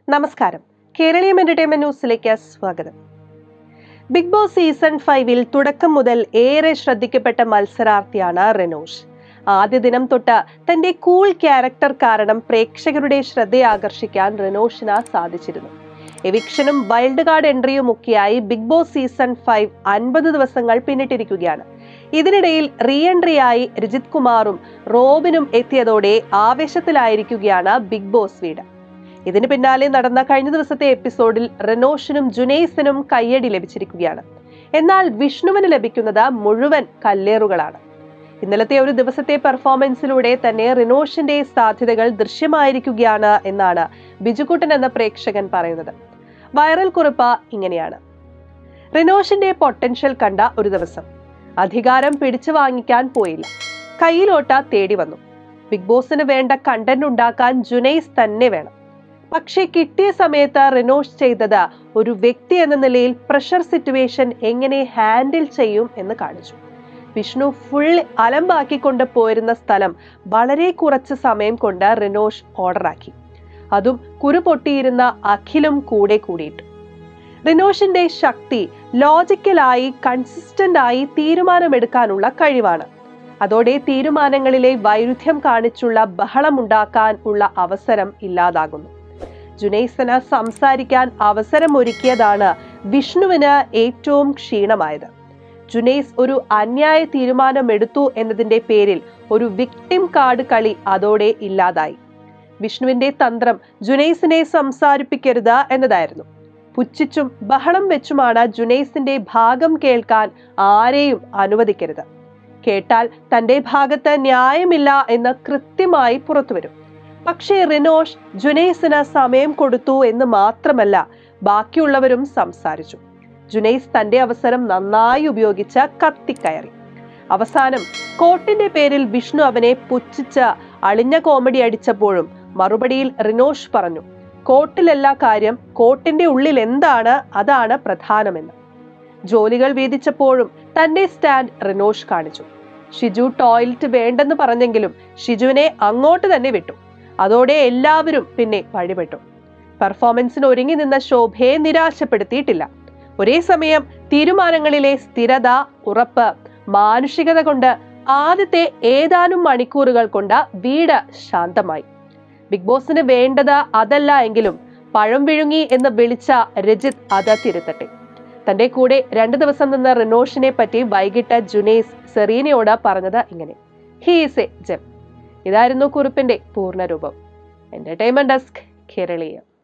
നമസ്കാരം കേരളീയം എന്റർടൈൻമെന്റ് ന്യൂസിലേക്ക് സ്വാഗതം ബിഗ് ബോസ് സീസൺ ഫൈവിൽ തുടക്കം മുതൽ ഏറെ ശ്രദ്ധിക്കപ്പെട്ട മത്സരാർത്ഥിയാണ് റെനോഷ് ആദ്യ ദിനം തൊട്ട് തന്റെ കൂൾ ക്യാരക്ടർ കാരണം പ്രേക്ഷകരുടെ ശ്രദ്ധയാകർഷിക്കാൻ റെനോഷിന് സാധിച്ചിരുന്നു എവിക്ഷനും വൈൽഡ് കാർഡ് എൻട്രിയും ഒക്കെയായി ബിഗ് ബോസ് സീസൺ ഫൈവ് അൻപത് ദിവസങ്ങൾ പിന്നിട്ടിരിക്കുകയാണ് ഇതിനിടയിൽ റീ എൻട്രിയായി രജിത് കുമാറും റോബിനും എത്തിയതോടെ ആവേശത്തിലായിരിക്കുകയാണ് ബിഗ് ബോസ് വീട് ഇതിന് പിന്നാലെ നടന്ന കഴിഞ്ഞ ദിവസത്തെ എപ്പിസോഡിൽ റെനോഷിനും ജുനൈസിനും കയ്യടി ലഭിച്ചിരിക്കുകയാണ് എന്നാൽ വിഷ്ണുവിന് ലഭിക്കുന്നത് മുഴുവൻ കല്ലേറുകളാണ് ഇന്നലത്തെ ഒരു ദിവസത്തെ പെർഫോമൻസിലൂടെ തന്നെ റിനോഷിന്റെ സാധ്യതകൾ ദൃശ്യമായിരിക്കുകയാണ് എന്നാണ് ബിജുക്കുട്ടൻ എന്ന പ്രേക്ഷകൻ പറയുന്നത് വൈറൽ കുറിപ്പ് ഇങ്ങനെയാണ് റിനോഷിന്റെ പൊട്ടൻഷ്യൽ കണ്ട ഒരു ദിവസം അധികാരം പിടിച്ചു വാങ്ങിക്കാൻ പോയില്ല കയ്യിലോട്ട തേടി വന്നു ബിഗ് ബോസിന് വേണ്ട കണ്ടന്റ് ഉണ്ടാക്കാൻ ജുനൈസ് തന്നെ വേണം പക്ഷേ കിട്ടിയ സമയത്ത് റിനോഷ് ചെയ്തത് ഒരു വ്യക്തി എന്ന നിലയിൽ പ്രഷർ സിറ്റുവേഷൻ എങ്ങനെ ഹാൻഡിൽ ചെയ്യും എന്ന് കാണിച്ചു വിഷ്ണു ഫുൾ അലമ്പാക്കിക്കൊണ്ട് പോയിരുന്ന സ്ഥലം വളരെ കുറച്ച് സമയം കൊണ്ട് റിനോഷ് ഓർഡറാക്കി അതും കുരു പൊട്ടിയിരുന്ന അഖിലും കൂടെ കൂടിയിട്ടു റിനോഷിന്റെ ശക്തി ലോജിക്കലായി കൺസിസ്റ്റന്റ് ആയി തീരുമാനമെടുക്കാനുള്ള കഴിവാണ് അതോടെ തീരുമാനങ്ങളിലെ വൈരുദ്ധ്യം കാണിച്ചുള്ള ബഹളമുണ്ടാക്കാൻ ഉള്ള അവസരം ഇല്ലാതാകുന്നു ജുനൈസിന് സംസാരിക്കാൻ അവസരമൊരുക്കിയതാണ് വിഷ്ണുവിന് ഏറ്റവും ക്ഷീണമായത് ജുനൈസ് ഒരു അന്യായ തീരുമാനമെടുത്തു എന്നതിന്റെ പേരിൽ ഒരു വിക്ടിം കാർഡ് കളി അതോടെ ഇല്ലാതായി വിഷ്ണുവിന്റെ തന്ത്രം ജുനൈസിനെ സംസാരിപ്പിക്കരുത് എന്നതായിരുന്നു പുച്ഛിച്ചും ബഹളം വെച്ചുമാണ് ജുനൈസിന്റെ ഭാഗം കേൾക്കാൻ ആരെയും അനുവദിക്കരുത് കേട്ടാൽ തന്റെ ഭാഗത്ത് ന്യായമില്ല എന്ന് കൃത്യമായി പുറത്തുവരും പക്ഷേ റിനോഷ് ജുനൈസിന് സമയം കൊടുത്തു എന്ന് മാത്രമല്ല ബാക്കിയുള്ളവരും സംസാരിച്ചു ജുനൈസ് തന്റെ അവസരം നന്നായി ഉപയോഗിച്ച് കത്തിക്കയറി അവസാനം കോട്ടിന്റെ പേരിൽ വിഷ്ണു അവനെ പുച്ഛിച്ച് അളിഞ്ഞ കോമഡി അടിച്ചപ്പോഴും മറുപടിയിൽ റിനോഷ് പറഞ്ഞു കോട്ടിലല്ല കാര്യം കോട്ടിന്റെ ഉള്ളിൽ എന്താണ് അതാണ് പ്രധാനമെന്ന് ജോലികൾ വീതിച്ചപ്പോഴും തന്റെ സ്റ്റാൻഡ് റിനോഷ് കാണിച്ചു ഷിജു ടോയ്ലറ്റ് വേണ്ടെന്ന് പറഞ്ഞെങ്കിലും ഷിജുവിനെ അങ്ങോട്ട് തന്നെ വിട്ടു അതോടെ എല്ലാവരും പിന്നെ വഴിപെട്ടു പെർഫോമൻസിന് ഒരുങ്ങി നിന്ന ശോഭയെ നിരാശപ്പെടുത്തിയിട്ടില്ല ഒരേ സമയം തീരുമാനങ്ങളിലെ സ്ഥിരത ഉറപ്പ് മാനുഷികത കൊണ്ട് ആദ്യത്തെ ഏതാനും മണിക്കൂറുകൾ കൊണ്ട് വീട് ശാന്തമായി ബിഗ് ബോസിന് വേണ്ടത് അതല്ല എങ്കിലും പഴം വിഴുങ്ങി എന്ന് വിളിച്ച രജിത് അത് തിരുത്തട്ടെ തന്റെ കൂടെ രണ്ടു ദിവസം നിന്ന റിനോഷിനെ പറ്റി വൈകിട്ട് ജുനൈസ് സെറീനയോട് പറഞ്ഞത് ഇങ്ങനെ ഹീസ് എ ജെം ഇതായിരുന്നു കുറിപ്പിന്റെ പൂർണ്ണരൂപം എന്റർടൈൻമെന്റ് ഡെസ്ക് കേരളീയം